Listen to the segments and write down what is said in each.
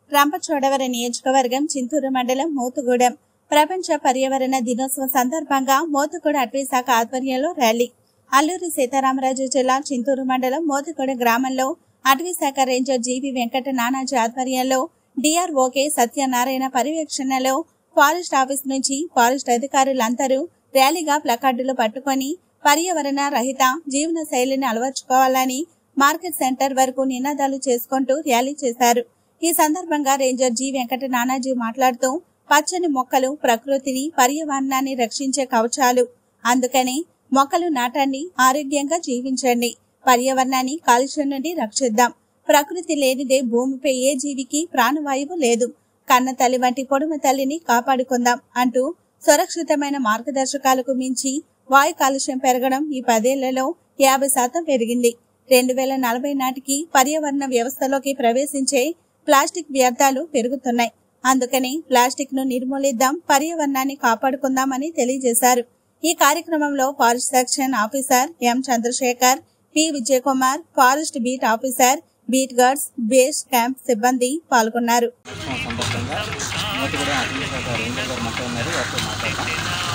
రంపచోడవరం నియోజకవర్గం చింతూరు మండలం మోతుగూడెం ప్రపంచ పర్యావరణ దినోత్సవం సందర్భంగా మోతుగూడ అటవీ శాఖ ఆధ్వర్యంలో ర్యాలీ అల్లూరి సీతారామరాజు జిల్లా చింతూరు మండలం మోతుగూడ గ్రామంలో అటవీ శాఖ రేంజర్ జీవి వెంకట నానాజీ ఆధ్వర్యంలో డిఆర్ఓకే సత్యనారాయణ పర్యవేక్షణలో ఫారెస్ట్ ఆఫీస్ నుంచి ఫారెస్ట్ అధికారులందరూ ర్యాలీగా ప్లకార్డులు పట్టుకొని పర్యావరణ రహిత జీవన శైలిని అలవర్చుకోవాలని మార్కెట్ సెంటర్ వరకు నినాదాలు చేసుకుంటూ ర్యాలీ చేశారు ఈ సందర్భంగా రేంజర్ జి వెంకట నానాజీ మాట్లాడుతూ పచ్చని మొక్కలు ప్రకృతిని పర్యావరణాన్ని రక్షించే కవచాలు అందుకని మొక్కలు నాటండి ఆరోగ్యంగా జీవించండి పర్యావరణాన్ని కాలుష్యం నుండి రక్షిద్దాం ప్రకృతి లేనిదే భూమిపై ఏ జీవికి ప్రాణవాయువు లేదు కన్న తల్లి వంటి పొడుమ తల్లిని కాపాడుకుందాం అంటూ సురక్షితమైన మార్గదర్శకాలకు మించి వాయు కాలుష్యం పెరగడం ఈ పదేళ్లలో యాభై శాతం పెరిగింది రెండు వేల నలభై నాటికి పర్యావరణ వ్యవస్థలోకి ప్రవేశించే ప్లాస్టిక్ వ్యర్థాలు పెరుగుతున్నాయి అందుకని ప్లాస్టిక్ ను నిర్మూలిద్దాం పర్యావరణాన్ని కాపాడుకుందామని తెలియజేశారు ఈ కార్యక్రమంలో forest section officer M Chandrasekhar P Vijayakumar forest beat officer beat guards base camp సిబ్బంది పాల్గొన్నారు సందర్భంగా మోతిగూడెం అటవీ శాఖ రేంజర్ గారు మొత్తం ఉన్నారు వారితో మాట్లాడతాం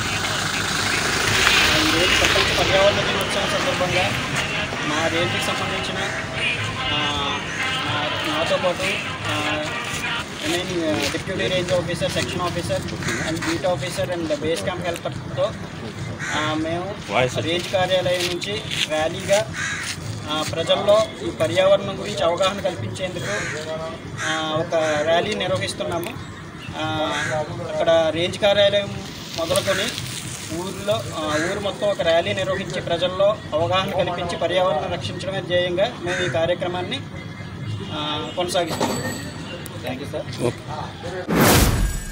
ఈరోజు ప్రపంచ పర్యావరణ దినోత్సవం సందర్భంగా మా రేంజ్కి సంబంధించిన ఆ, నా- నాతో పాటు నేను deputy range officer section officer and beat officer and base camp హెల్పర్తో ఆ, మేము రేంజ్ కార్యాలయం నుంచి ర్యాలీగా ఆ, ప్రజల్లో ఈ పర్యావరణం గురించి అవగాహన కల్పించేందుకు ఆ, ఒక ర్యాలీ నిర్వహిస్తున్నాము ఆ, అక్కడ రేంజ్ కార్యాలయం మొదలుకొని ఊరిలో ఆ, ఊరు మొత్తం ఒక ర్యాలీ నిర్వహించి ప్రజల్లో అవగాహన కల్పించి పర్యావరణం రక్షించడమే ధ్యేయంగా మేము ఈ కార్యక్రమాన్ని ఆ, కొనసాగిస్తున్నాం థ్యాంక్ యూ సార్